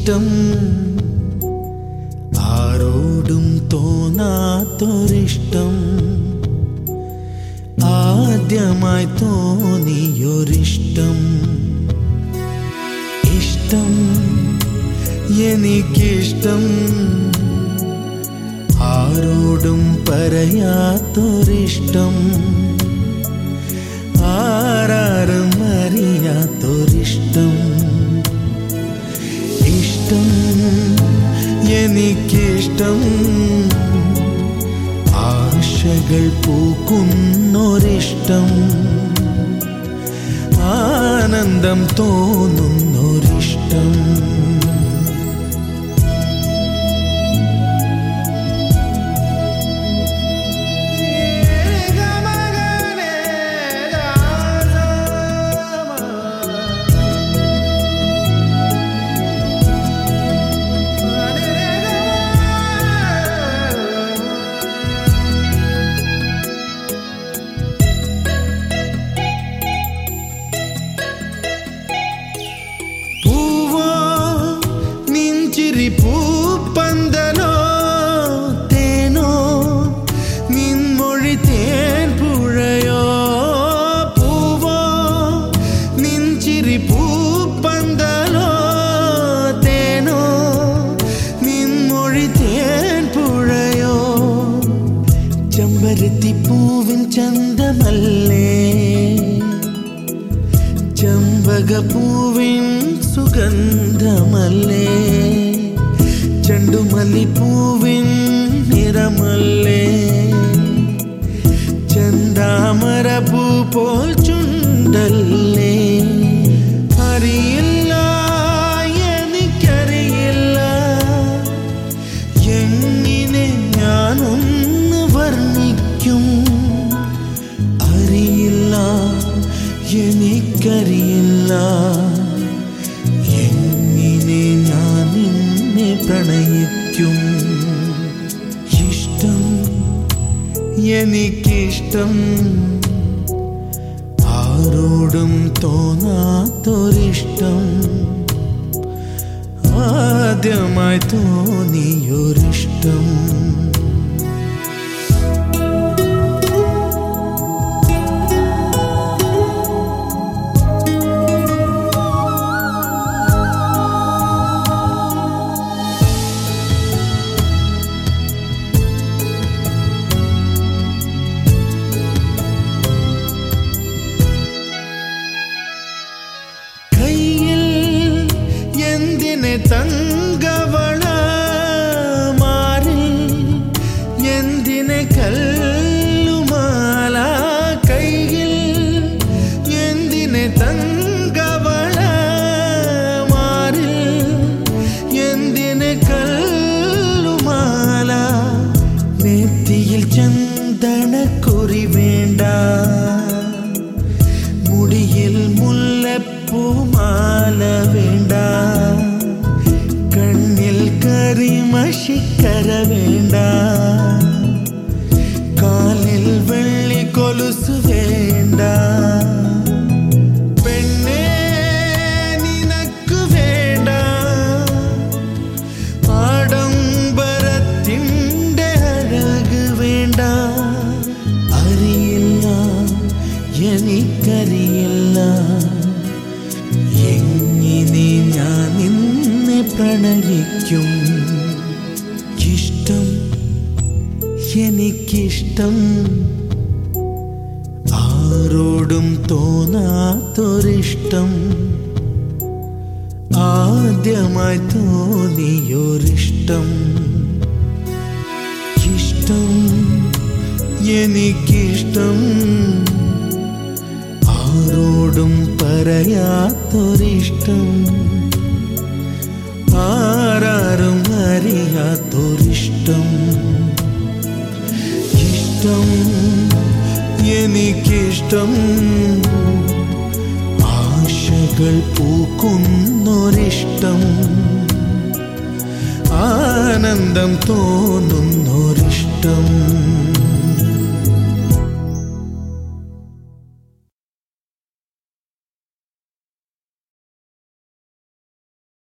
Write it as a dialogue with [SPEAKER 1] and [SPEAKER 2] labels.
[SPEAKER 1] ഇഷ്ടം ആരോടും തോന്നാത്തൊരിഷ്ടം ആദ്യമായി തോന്നിയൊരിഷ്ടം ഇഷ്ടം എനിക്കിഷ്ടം ആരോടും പറയാത്തൊരിഷ്ടം ആരാരും അറിയാത്തൊരിഷ്ടം ഇഷ്ടം എനിക്കിഷ്ടം ആശകൾ പൂക്കുന്നൊരിഷ്ടം ആനന്ദം തോന്നുന്നൊരിഷ്ടം പൂവോ നിഞ്ചിരി പൂപ്പന്തലോ തേനോ നിൻമൊഴി തേൻ പുഴയോ പൂവോ നിഞ്ചിരി പൂപ്പന്തലോ തേനോ നിൻമൊഴി തേൻ പുഴയോ ചെമ്പരത്തി പൂവിൻ ചന്തമല്ലേ ചെമ്പകപ്പൂവിൻ സുഗന്ധമല്ലേ ചെണ്ടുമല്ലിപ്പൂവിൻ നിറമല്ലേ ചെന്താമര പൂ പോൽ ചുണ്ടല്ലേ അറിയില്ല എനിക്കറിയില്ല എങ്ങനെ ഞാനൊന്ന് വർണ്ണിക്കും അറിയില്ല എനിക്കറിയില്ല എങ്ങനെ ഞാൻ നിന്നെ പ്രണയിക്കും ഇഷ്ടം എനിക്കിഷ്ടം ആരോടും തോന്നാത്തൊരിഷ്ടം ആദ്യമായി തോന്നിയൊരിഷ്ടം കയ്യിൽ എന്തിനെ തങ്കവള മാറിൽ എന്തിനെ കല്ലുമാല കയ്യിൽ എന്തിനെ തങ്കവള മാറിൽ എന്തിനെ കല്ലുമാല നെറ്റിയിൽ ചന്ദനക്കുറി വേണ്ട മുടിയിൽ മുല്ലപ്പൂമാല വേണ്ട കണ്ണിൽ കരിമഷിക്കര വേണ്ട കാലിൽ വെള്ളി കൊലുസ് വേണ്ട പെണ്ണേ നിനക്ക് വേണ്ട ആഡംബരത്തിൻ്റെ അഴക് വേണ്ട അറിയില്ല എനിക്കറിയില്ല എങ്ങനെ ഞാൻ നിന്നെ പ്രണയിക്കും ഇഷ്ടം എനിക്കിഷ്ടം ആരോടും തോന്നാത്തൊരിഷ്ടം ആദ്യമായി തോന്നിയൊരിഷ്ടം ഇഷ്ടം എനിക്കിഷ്ടം ആരോടും പറയാത്തൊരിഷ്ടം ആരാരും അറിയാത്തൊരിഷ്ടം ഇഷ്ടം എനിക്കിഷ്ടം ആശകൾ പൂക്കുന്നൊരിഷ്ടം ആനന്ദം തോന്നുന്നൊരിഷ്ടം